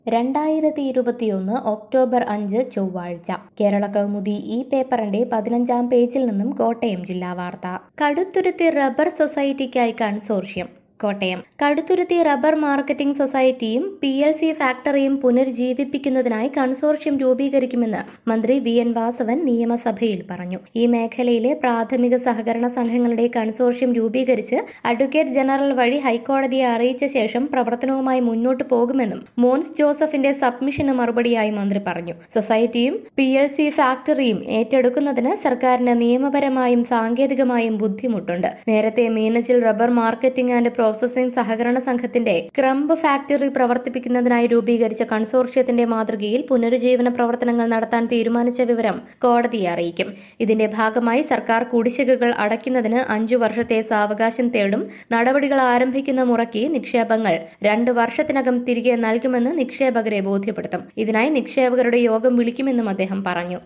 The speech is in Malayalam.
രണ്ടായിരത്തി ഇരുപത്തിയൊന്ന് ഒക്ടോബർ അഞ്ച് ചൊവ്വാഴ്ച കേരള കൗമുദി ഈ പേപ്പറിന്റെ പതിനഞ്ചാം പേജിൽ നിന്നും കോട്ടയം ജില്ലാ വാർത്ത കടുത്തുരുത്തി റബ്ബർ സൊസൈറ്റിക്കായി consortium Kottayam Kaduthuruthy rubber marketing സൊസൈറ്റിയും പി എൽ സി ഫാക്ടറിയും പുനരുജ്ജീവിപ്പിക്കുന്നതിനായി കൺസോർഷ്യം രൂപീകരിക്കുമെന്ന് മന്ത്രി വി എൻ വാസവൻ നിയമസഭയിൽ പറഞ്ഞു ഈ മേഖലയിലെ പ്രാഥമിക സഹകരണ സംഘങ്ങളുടെ കൺസോർഷ്യം രൂപീകരിച്ച് അഡ്വക്കേറ്റ് ജനറൽ വഴി ഹൈക്കോടതിയെ അറിയിച്ച ശേഷം പ്രവർത്തനവുമായി മുന്നോട്ടു പോകുമെന്നും മോൻസ് ജോസഫിന്റെ സബ്മിഷന് മറുപടിയായി മന്ത്രി പറഞ്ഞു സൊസൈറ്റിയും പി എൽ സി ഫാക്ടറിയും ഏറ്റെടുക്കുന്നതിന് സർക്കാരിന് നിയമപരമായും സാങ്കേതികമായും ബുദ്ധിമുട്ടുണ്ട് നേരത്തെ Meenachil rubber marketing and processing സഹകരണ സംഘത്തിന്റെ ക്രംബ് ഫാക്ടറി പ്രവർത്തിപ്പിക്കുന്നതിനായി രൂപീകരിച്ച കൺസോർഷ്യത്തിന്റെ മാതൃകയിൽ പുനരുജ്ജീവന പ്രവർത്തനങ്ങൾ നടത്താൻ തീരുമാനിച്ച വിവരം കോടതിയെ അറിയിക്കും ഇതിന്റെ ഭാഗമായി സർക്കാർ കുടിശ്ശികകൾ അടയ്ക്കുന്നതിന് അഞ്ചു വർഷത്തെ സാവകാശം തേടും നടപടികൾ ആരംഭിക്കുന്ന മുറയ്ക്ക് നിക്ഷേപങ്ങൾ രണ്ട് വർഷത്തിനകം തിരികെ നൽകുമെന്ന് നിക്ഷേപകരെ ബോധ്യപ്പെടുത്തും ഇതിനായി നിക്ഷേപകരുടെ യോഗം വിളിക്കുമെന്നും അദ്ദേഹം പറഞ്ഞു